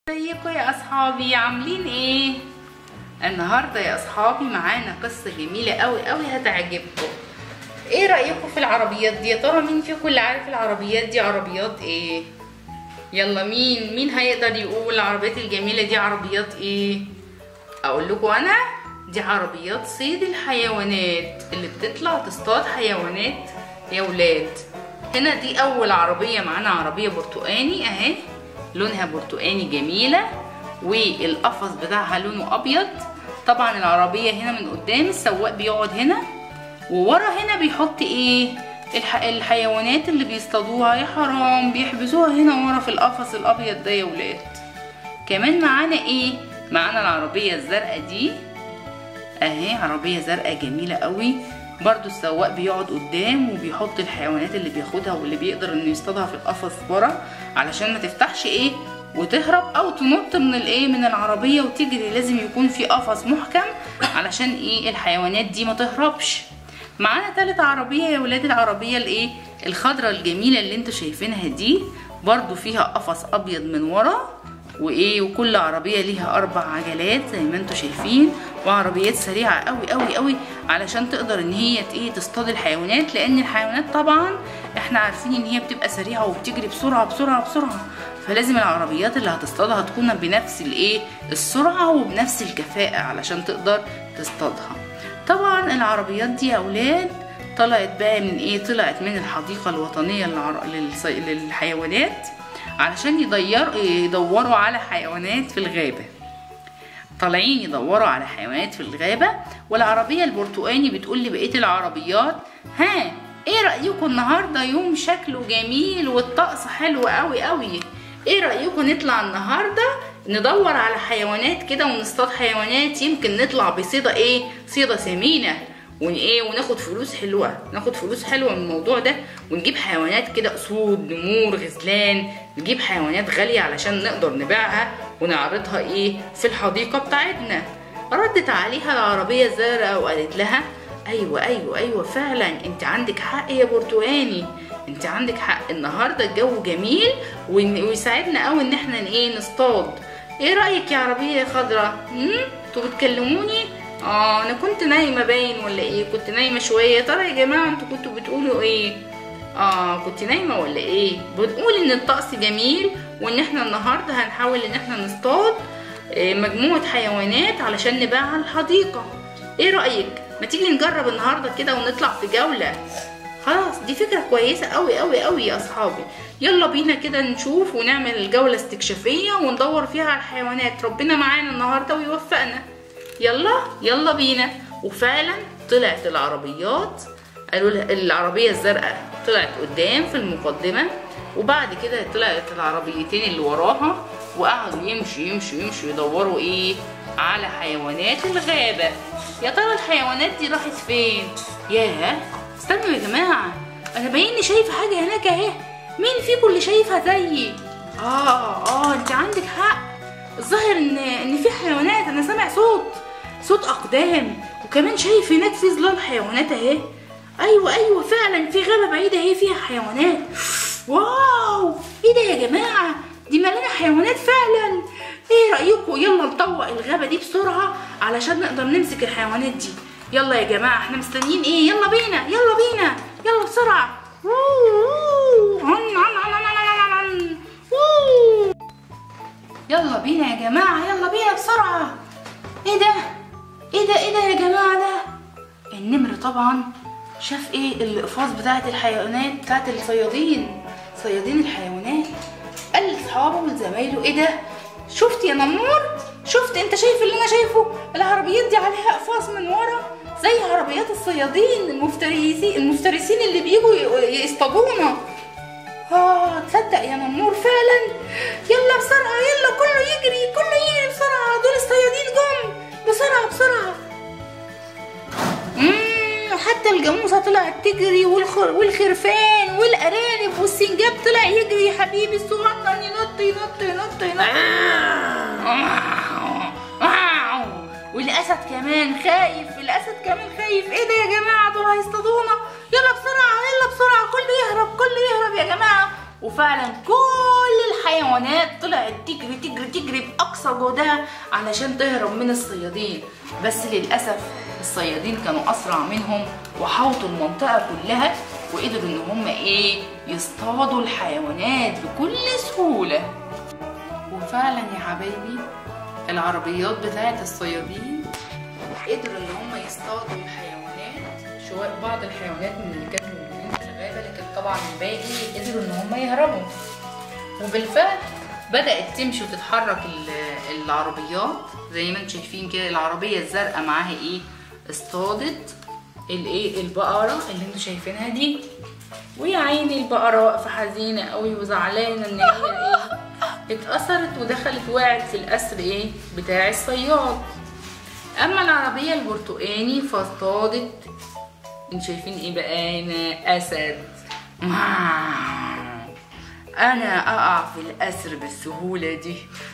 ازيكم يا اصحابي عاملين ايه النهارده يا اصحابي معانا قصه جميله قوي قوي هتعجبكم ايه رايكم في العربيات دي يا ترى مين فيكم اللي عارف العربيات دي عربيات ايه يلا مين مين هيقدر يقول العربيات الجميله دي عربيات ايه اقول لكم انا دي عربيات صيد الحيوانات اللي بتطلع تصطاد حيوانات يا ولاد هنا دي اول عربيه معانا عربيه برتقاني اهي لونها برتقاني جميله والقفص بتاعها لونه ابيض طبعا العربيه هنا من قدام السواق بيقعد هنا وورا هنا بيحط ايه الح... الحيوانات اللي بيصطادوها يا حرام بيحبسوها هنا ورا في القفص الابيض ده يا ولاد كمان معانا ايه معانا العربيه الزرقاء دي اهي عربيه زرقاء جميله قوي برضو السواق بيقعد قدام وبيحط الحيوانات اللي بياخدها واللي بيقدر انه يصطادها في القفص ورا علشان ما تفتحش ايه وتهرب او تنط من الايه من العربيه وتجري لازم يكون في قفص محكم علشان ايه الحيوانات دي ما تهربش معانا تالت عربيه يا ولاد العربيه الايه الخضراء الجميله اللي انتوا شايفينها دي برضو فيها قفص ابيض من ورا وايه وكل عربيه ليها اربع عجلات زي ما انتوا شايفين وعربيات سريعه قوي قوي قوي علشان تقدر ان هي ايه تصطاد الحيوانات لان الحيوانات طبعا احنا عارفين ان هي بتبقى سريعه وبتجري بسرعه بسرعه بسرعه فلازم العربيات اللي هتصطادها تكون بنفس الايه السرعه وبنفس الكفاءه علشان تقدر تصطادها طبعا العربيات دي يا اولاد طلعت بقى من ايه طلعت من الحديقه الوطنيه للعر... للص... للحيوانات علشان يدير يدوروا على حيوانات في الغابه طالعين يدوروا على حيوانات في الغابه والعربيه البرتقاني بتقول لبقيه العربيات ها ايه رايكم النهارده يوم شكله جميل والطقس حلو قوي قوي ايه رايكم نطلع النهارده ندور على حيوانات كده ونصطاد حيوانات يمكن نطلع بصيده ايه صيده ثمينه ون ايه وناخد فلوس حلوه ناخد فلوس حلوه من الموضوع ده ونجيب حيوانات كده اسود نمور غزلان نجيب حيوانات غاليه علشان نقدر نبيعها ونعرضها ايه في الحديقه بتاعتنا ردت عليها العربيه الزرقاء وقالت لها ايوه ايوه ايوه فعلا انت عندك حق يا برتقاني انت عندك حق النهارده الجو جميل ويساعدنا قوي ان احنا ايه نصطاد ايه رايك يا عربيه خضراء انتوا بتكلموني اه انا كنت نايمه باين ولا ايه كنت نايمه شويه ترى يا جماعه انتوا كنتوا بتقولوا ايه اه كنت نايمه ولا ايه بنقول ان الطقس جميل وان احنا النهارده هنحاول ان احنا نصطاد مجموعه حيوانات علشان نبيعها الحديقه ايه رايك ما تيجي نجرب النهارده كده ونطلع في جوله خلاص دي فكره كويسه قوي قوي قوي يا اصحابي يلا بينا كده نشوف ونعمل جوله استكشافيه وندور فيها على الحيوانات ربنا معانا النهارده ويوفقنا يلا يلا بينا وفعلا طلعت العربيات قالوا العربيه الزرقاء طلعت قدام في المقدمه وبعد كده طلعت العربيتين اللي وراها وقعدوا يمشوا يمشوا يمشوا يدوروا ايه على حيوانات الغابه يا ترى الحيوانات دي راحت فين ياه استنوا يا جماعه انا باين شايفه حاجه هناك اهي مين فيكم اللي شايفها زيي اه اه انت عندك حق الظاهر ان ان في حيوانات انا سامع صوت صوت اقدام وكمان شايف هناك في ظلال حيوانات اهي ايوه ايوه فعلا في غابه بعيده اهي فيها حيوانات واو ايه ده يا جماعه دي مليانه حيوانات فعلا ايه رايكم يلا نطوق الغابه دي بسرعه علشان نقدر نمسك الحيوانات دي يلا يا جماعه احنا مستنيين ايه يلا بينا يلا بينا يلا بسرعه يلا بينا يا جماعه يلا بينا بسرعه ايه ده ايه ده ايه ده يا جماعه ده النمر طبعا شاف ايه الاقفاص بتاعه الحيوانات بتاعه الصيادين صيادين الحيوانات قال لاصحابه ولزمايله ايه ده شفت يا نمور شفت انت شايف اللي انا شايفه العربيات دي عليها اقفاص من ورا زي عربيات الصيادين المفترسين المفترسين اللي بيجوا يصطادونا اه تصدق يا نمور فعلا يلا بسرعه يلا كله يجري كله يجري بسرعه دول الصيادين جم بسرعه بسرعه امم حتى الجاموسه طلعت تجري والخر والخرفان والارانب والسنجاب طلع يجري يا حبيبي الصغنن ينط ينط ينط ينط والاسد كمان خايف الاسد كمان خايف ايه ده يا جماعه دول هيصطادونا يلا بسرعه يلا بسرعه كله يهرب كله يهرب يا جماعه وفعلا كل الحيوانات طلعت تجري تجري تجري باقصى جهدها علشان تهرب من الصيادين بس للاسف الصيادين كانوا اسرع منهم وحوطوا المنطقه كلها وقدروا ان هم ايه يصطادوا الحيوانات بكل سهوله وفعلا يا حبايبي العربيات بتاعت الصيادين قدروا ان هم يصطادوا الحيوانات شوية بعض الحيوانات من اللي كانوا موجودين في الغابه لكن طبعا الباقي قدروا ان هم يهربوا وبالفعل بدات تمشي وتتحرك ال- العربيات زي ما انتم شايفين كده العربيه الزرقاء معاها ايه اصطادت الايه البقره اللي انتم شايفينها دي ويا عيني البقره واقفه حزينه قوي وزعلانه ان هي ايه اتأثرت ودخلت وقعت في الأسر ايه بتاع الصياد اما العربيه البرتقاني فاصطادت انتوا شايفين ايه بقى هنا اسد انا اقع في الاسر بالسهوله دي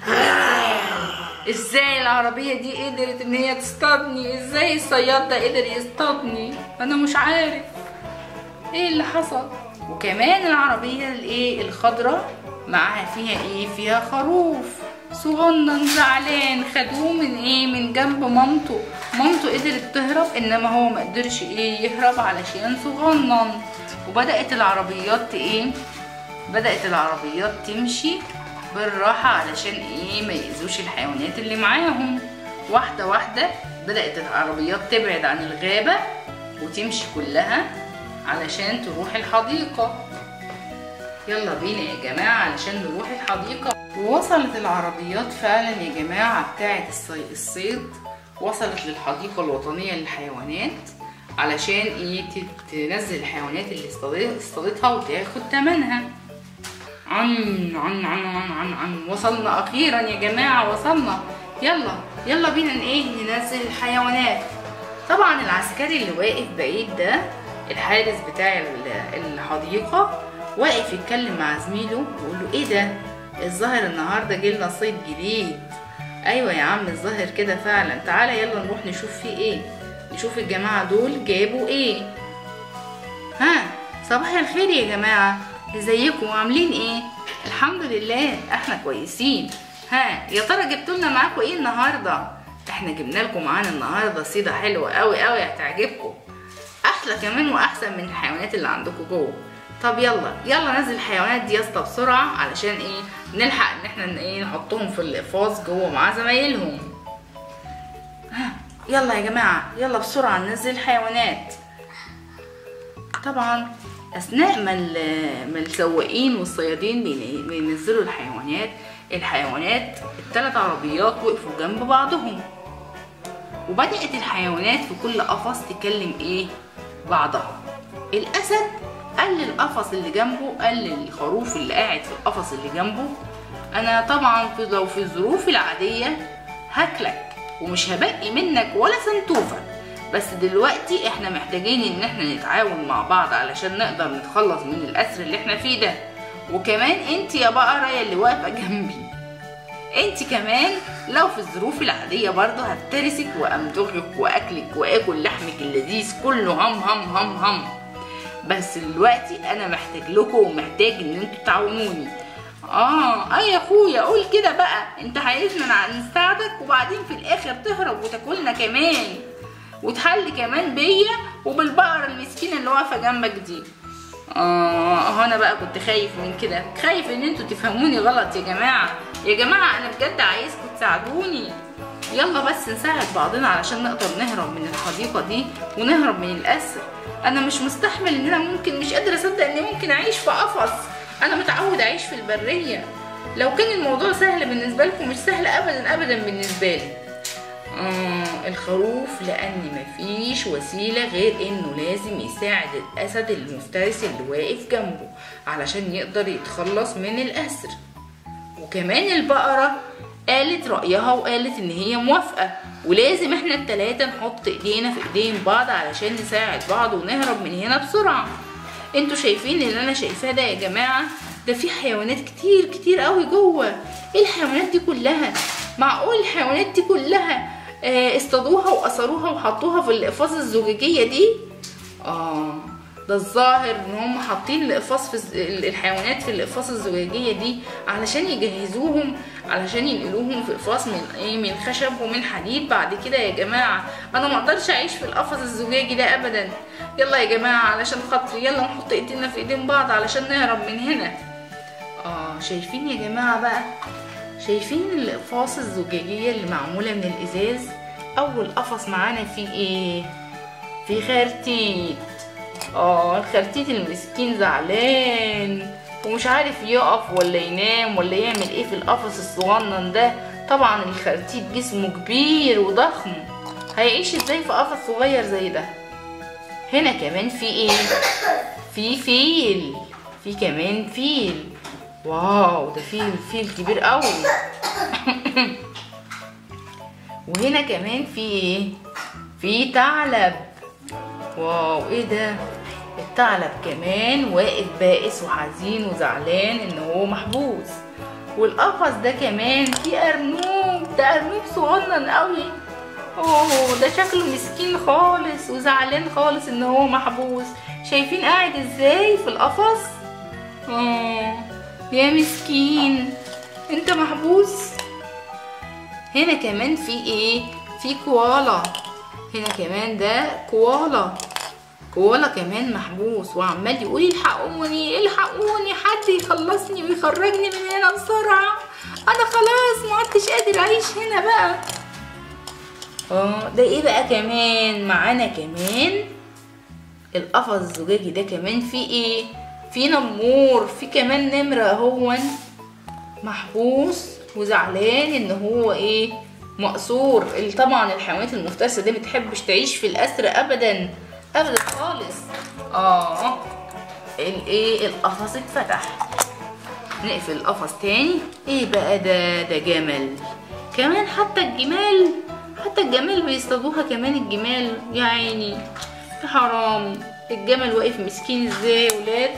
ازاي العربيه دي قدرت ان هي تصطادني ازاي الصياد ده قدر يصطادني انا مش عارف ايه اللي حصل وكمان العربيه الايه الخضراء معاها فيها ايه فيها خروف صغنن زعلان خدوه من ايه من جنب مامته مامته قدرت تهرب انما هو ما قدرش ايه يهرب علشان صغنن وبدات العربيات ايه بدات العربيات تمشي بالراحه علشان ايه ما يأذوش الحيوانات اللي معاهم واحده واحده بدات العربيات تبعد عن الغابه وتمشي كلها علشان تروح الحديقه يلا بينا يا جماعة علشان نروح الحديقة ووصلت العربيات فعلا يا جماعة بتاعة الصي- الصيد وصلت للحديقة الوطنية للحيوانات علشان ايه ت- تنزل الحيوانات اللي اصطادت- اصطادتها وتاخد تمنها عن عن عن عن عن عن وصلنا اخيرا يا جماعة وصلنا يلا يلا بينا ن- ايه ننزل الحيوانات طبعا العسكري اللي واقف بعيد ده الحارس بتاع ال- الحديقة واقف يتكلم مع زميله ويقول له ايه ده الظاهر النهارده جيلنا صيد جديد ايوه يا عم الظاهر كده فعلا تعالى يلا نروح نشوف فيه ايه نشوف الجماعة دول جابوا ايه ها صباح الخير يا جماعة ازيكم عاملين ايه الحمد لله احنا كويسين ها يا ترى جبتوا لنا معاكم ايه النهارده احنا جبنا لكم معانا النهارده صيده حلوه قوي قوي هتعجبكم احلى كمان واحسن من الحيوانات اللي عندكم جوه طب يلا يلا نزل الحيوانات دي يا اسطى بسرعه علشان ايه نلحق ان احنا ن- ايه نحطهم في القفاص جوه مع زمايلهم ها يلا يا جماعه يلا بسرعه ننزل الحيوانات طبعا اثناء ما ال- ما السواقين والصيادين بين- بينزلوا الحيوانات الحيوانات الثلاث عربيات وقفوا جنب بعضهم وبدأت الحيوانات في كل قفص تكلم ايه بعضها الاسد قال للقفص اللي جنبه قال للخروف اللي قاعد في القفص اللي جنبه انا طبعا في لو في الظروف العاديه هاكلك ومش هبقي منك ولا سنتوفه بس دلوقتي احنا محتاجين ان احنا نتعاون مع بعض علشان نقدر نتخلص من الاسر اللي احنا فيه ده وكمان انت يا بقرة يا اللي واقفة جنبي انت كمان لو في الظروف العادية برضه هفترسك وامضغك واكلك واكل لحمك اللذيذ كله هم هم هم هم بس دلوقتي انا محتاج لكم ومحتاج ان انتوا تعاونوني اه اي يا اخويا قول كده بقى انت عايزنا نع- نساعدك وبعدين في الاخر تهرب وتاكلنا كمان وتحل كمان بيا وبالبقرة المسكينة اللي واقفة جنبك دي اه اهو انا بقى كنت خايف من كده خايف ان انتوا تفهموني غلط يا جماعة يا جماعة انا بجد عايزكم تساعدوني يلا بس نساعد بعضنا علشان نقدر نهرب من الحديقة دي ونهرب من الأسر أنا مش مستحمل إن أنا ممكن مش قادرة أصدق إني ممكن أعيش في قفص أنا متعود أعيش في البرية لو كان الموضوع سهل بالنسبة لكم مش سهل أبدا أبدا بالنسبة لي آه الخروف لأن مفيش وسيلة غير إنه لازم يساعد الأسد المفترس اللي واقف جنبه علشان يقدر يتخلص من الأسر وكمان البقرة قالت رأيها وقالت إن هي موافقة ولازم احنا التلاتة نحط ايدينا في ايدين بعض علشان نساعد بعض ونهرب من هنا بسرعة انتوا شايفين اللي انا شايفاه ده يا جماعة ده في حيوانات كتير كتير قوي جوه ايه الحيوانات دي كلها معقول الحيوانات دي كلها آه، اصطادوها وأسروها وحطوها في الأقفاص الزجاجية دي اه ده الظاهر ان هم حاطين الاقفاص في الز- الحيوانات في الاقفاص الزجاجيه دي علشان يجهزوهم علشان ينقلوهم في اقفاص من ايه من خشب ومن حديد بعد كده يا جماعه انا ما اقدرش اعيش في القفص الزجاجي ده ابدا يلا يا جماعه علشان خاطري يلا نحط ايدينا في ايدين بعض علشان نهرب من هنا اه شايفين يا جماعه بقى شايفين الاقفاص الزجاجيه اللي معموله من الازاز اول قفص معانا فيه ايه في خرتيت اه الخرتيت المسكين زعلان ومش عارف يقف ولا ينام ولا يعمل ايه في القفص الصغنن ده طبعا الخرتيت جسمه كبير وضخم هيعيش ازاي في قفص صغير زي ده هنا كمان في ايه في فيل في كمان فيل واو ده فيل فيل كبير قوي وهنا كمان في ايه في ثعلب واو ايه ده الثعلب كمان واقف بائس وحزين وزعلان ان هو محبوس والقفص ده كمان فيه ارنوب ده ارنوب صغنن قوي اوه ده شكله مسكين خالص وزعلان خالص ان هو محبوس شايفين قاعد ازاي في القفص اه يا مسكين انت محبوس هنا كمان في ايه في كوالا هنا كمان ده كوالا كوالا كمان محبوس وعمال يقول الحقوني الحقوني حد يخلصني ويخرجني من هنا بسرعة انا خلاص ما عدتش قادر اعيش هنا بقى اه ده ايه بقى كمان معانا كمان القفص الزجاجي ده كمان فيه ايه في نمور في كمان نمرة اهون محبوس وزعلان ان هو ايه مقصور ال- طبعا الحيوانات المفترسة دي بتحبش تعيش في الاسر ابدا ابدا خالص اه الايه القفص اتفتح نقفل القفص تاني ايه بقى ده ده جمل كمان حتى الجمال حتى الجمال بيصطادوها كمان الجمال يا عيني يا حرام الجمل واقف مسكين ازاي يا ولاد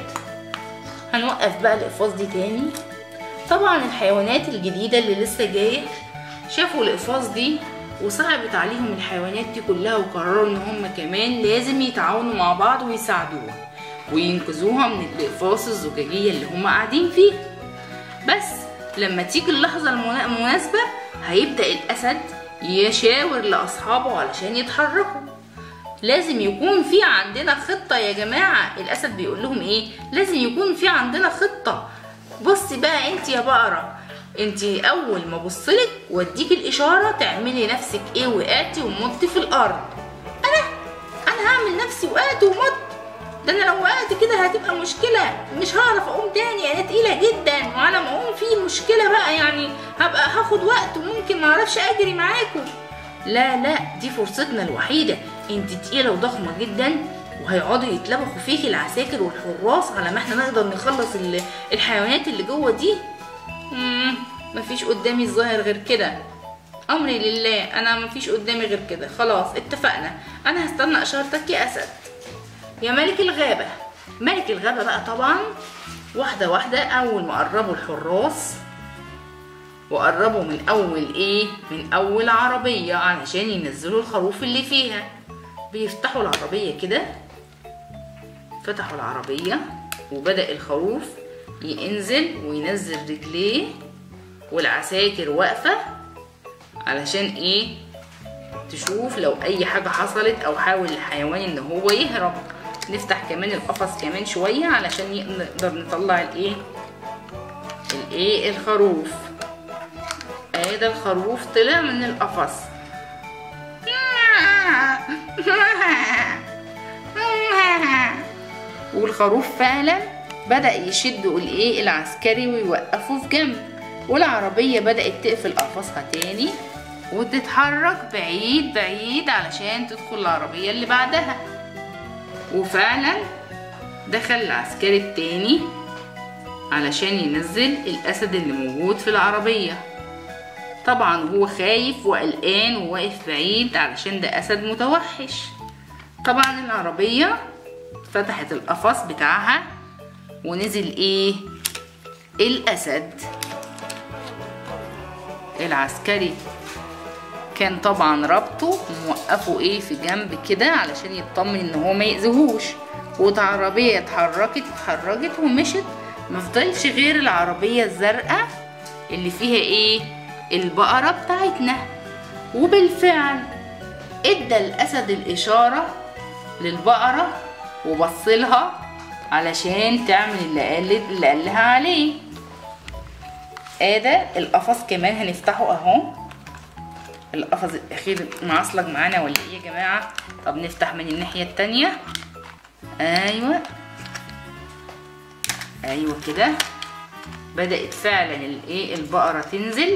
هنوقف بقى الاقفاص دي تاني طبعا الحيوانات الجديدة اللي لسه جاية شافوا الإقفاص دي وصعبت عليهم الحيوانات دي كلها وقرروا إن هم كمان لازم يتعاونوا مع بعض ويساعدوها وينقذوها من الإقفاص الزجاجية اللي هم قاعدين فيها بس لما تيجي اللحظة المنا- المناسبة هيبدأ الأسد يشاور لأصحابه علشان يتحركوا لازم يكون في عندنا خطة يا جماعة الأسد بيقول لهم إيه لازم يكون في عندنا خطة بصي بقى انت يا بقرة انت أول ما بصلك واديك الإشارة تعملي نفسك إيه وقعتي ومت في الأرض أنا أنا هعمل نفسي وقعت ومت ده انا لو وقعت كده هتبقى مشكلة مش هعرف اقوم تاني انا تقيلة جدا وعلى ما اقوم في مشكلة بقى يعني هبقى هاخد وقت وممكن معرفش اجري معاكم لا لا دي فرصتنا الوحيدة انت تقيلة وضخمة جدا وهيقعدوا يتلبخوا فيكي العساكر والحراس على ما احنا نقدر نخلص ال- الحيوانات اللي جوه دي مم، مفيش قدامي الظاهر غير كده امري لله انا مفيش قدامي غير كده خلاص اتفقنا انا هستنى اشارتك يا اسد يا ملك الغابة ملك الغابة بقى طبعا واحدة واحدة أول ما قربوا الحراس وقربوا من أول إيه؟ من أول عربية علشان ينزلوا الخروف اللي فيها بيفتحوا العربية كده فتحوا العربية وبدأ الخروف ينزل وينزل رجليه والعساكر واقفة علشان إيه؟ تشوف لو اي حاجة حصلت او حاول الحيوان ان هو يهرب نفتح كمان القفص كمان شوية علشان ي- نقدر نطلع الايه الايه الخروف ايه ده الخروف طلع من القفص والخروف فعلا بدأ يشدوا الايه العسكري ويوقفه في جنب والعربية بدأت تقفل قفصها تاني وتتحرك بعيد بعيد علشان تدخل العربية اللي بعدها وفعلا دخل العسكري التاني علشان ينزل الأسد اللي موجود في العربية طبعا هو خايف وقلقان وواقف بعيد علشان ده أسد متوحش طبعا العربية فتحت القفص بتاعها ونزل ايه الأسد العسكري كان طبعا ربطه وموقفه ايه في جنب كده علشان يطمن ان هو ما يأذيهوش والعربية اتحركت اتحركت ومشت مفضلش غير العربية الزرقاء اللي فيها ايه البقرة بتاعتنا وبالفعل ادى الاسد الاشارة للبقرة وبصلها علشان تعمل اللي قال اللي قالها عليه ادي القفص كمان هنفتحه اهو القفص الاخير معصلج معانا ولا ايه يا جماعه طب نفتح من الناحيه التانية ايوه ايوه كده بدات فعلا الايه البقره تنزل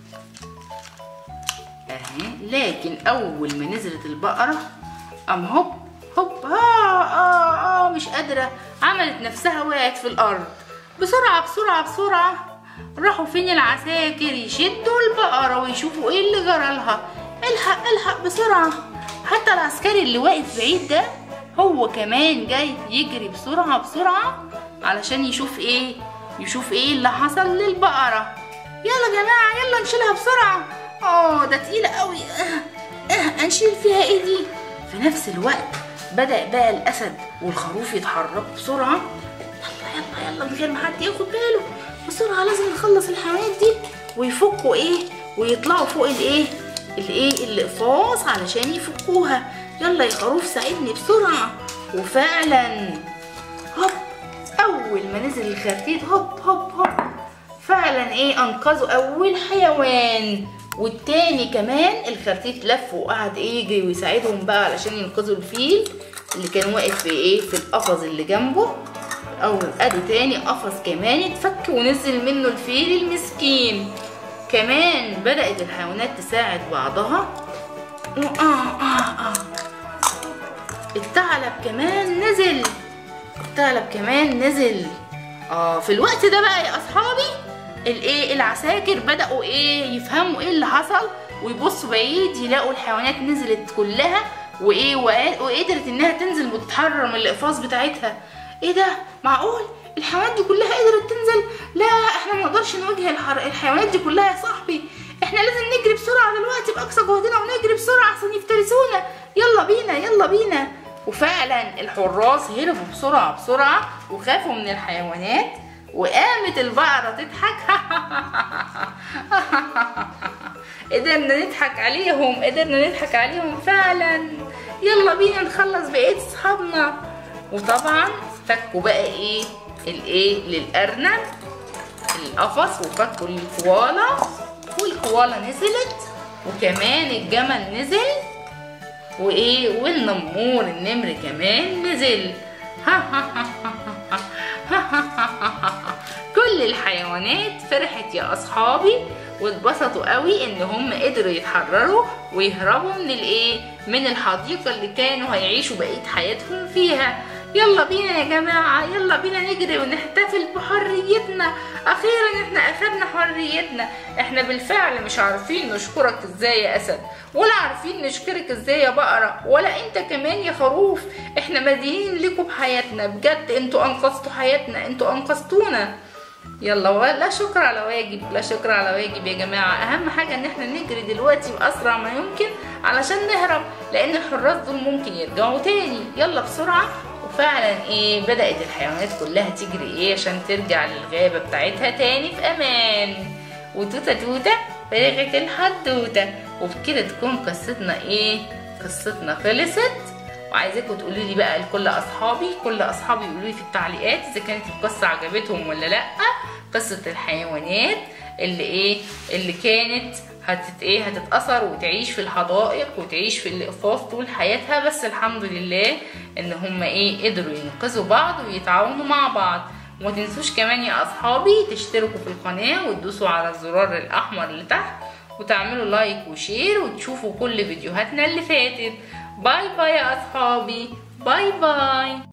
اهي لكن اول ما نزلت البقره قام هوب هوب اه اه اه مش قادره عملت نفسها وقعت في الارض بسرعه بسرعه بسرعه راحوا فين العساكر يشدوا البقرة ويشوفوا ايه اللي جرالها الحق الحق بسرعة حتى العسكري اللي واقف بعيد ده هو كمان جاي يجري بسرعة بسرعة علشان يشوف ايه يشوف ايه اللي حصل للبقرة يلا يا جماعة يلا نشيلها بسرعة اه ده تقيلة قوي اه اه هنشيل فيها ايه دي في نفس الوقت بدأ بقى الأسد والخروف يتحركوا بسرعة يلا يلا يلا من غير ما حد ياخد باله بسرعة لازم نخلص الحيوانات دي ويفكوا ايه ويطلعوا فوق الايه الايه الاقفاص علشان يفكوها يلا يا خروف ساعدني بسرعة وفعلا هوب اول ما نزل الخرتيت هوب هوب هوب فعلا ايه انقذوا اول حيوان والتاني كمان الخرتيت لف وقعد ايه يجري ويساعدهم بقى علشان ينقذوا الفيل اللي كان واقف في ايه في القفص اللي جنبه او ادي تاني قفص كمان اتفك ونزل منه الفيل المسكين كمان بدأت الحيوانات تساعد بعضها آه آه آه. الثعلب كمان نزل الثعلب كمان نزل اه في الوقت ده بقى يا اصحابي الايه العساكر بدأوا ايه يفهموا ايه اللي حصل ويبصوا بعيد يلاقوا الحيوانات نزلت كلها وايه وقدرت انها تنزل وتتحرر من الاقفاص بتاعتها ايه ده معقول الحيوانات دي كلها قدرت تنزل لا احنا ما نقدرش نواجه الحر... الحيوانات دي كلها يا صاحبي احنا لازم نجري بسرعه دلوقتي باقصى جهدنا ونجري بسرعه عشان يفترسونا يلا بينا يلا بينا وفعلا الحراس هربوا بسرعه بسرعه وخافوا من الحيوانات وقامت البقره تضحك قدرنا نضحك عليهم قدرنا نضحك عليهم فعلا يلا بينا نخلص بقيه اصحابنا وطبعا فكوا بقى ايه الايه للارنب القفص وفكوا الكوالا والكوالا نزلت وكمان الجمل نزل وايه والنمور النمر كمان نزل كل الحيوانات فرحت يا اصحابي واتبسطوا قوي ان هم قدروا يتحرروا ويهربوا من الايه من الحديقه اللي كانوا هيعيشوا بقيه حياتهم فيها يلا بينا يا جماعة يلا بينا نجري ونحتفل بحريتنا أخيرا احنا أخدنا حريتنا احنا بالفعل مش عارفين نشكرك ازاي يا أسد ولا عارفين نشكرك ازاي يا بقرة ولا انت كمان يا خروف احنا مدينين لكم بحياتنا بجد انتوا أنقذتوا حياتنا انتوا أنقذتونا يلا لا شكر على واجب لا شكر على واجب يا جماعة أهم حاجة إن احنا نجري دلوقتي بأسرع ما يمكن علشان نهرب لأن الحراس دول ممكن يرجعوا تاني يلا بسرعة وفعلا ايه بدأت الحيوانات كلها تجري ايه عشان ترجع للغابة بتاعتها تاني في امان وتوتة توتة بلغت الحدوتة وبكده تكون قصتنا ايه قصتنا خلصت وعايزاكم تقولوا لي بقى لكل اصحابي كل اصحابي يقولوا لي في التعليقات اذا كانت القصه عجبتهم ولا لا قصه الحيوانات اللي ايه اللي كانت هتت ايه هتتاثر وتعيش في الحدائق وتعيش في الاقفاص طول حياتها بس الحمد لله ان هم ايه قدروا ينقذوا بعض ويتعاونوا مع بعض وما تنسوش كمان يا اصحابي تشتركوا في القناه وتدوسوا على الزرار الاحمر اللي تحت وتعملوا لايك وشير وتشوفوا كل فيديوهاتنا اللي فاتت باي باي يا اصحابي باي باي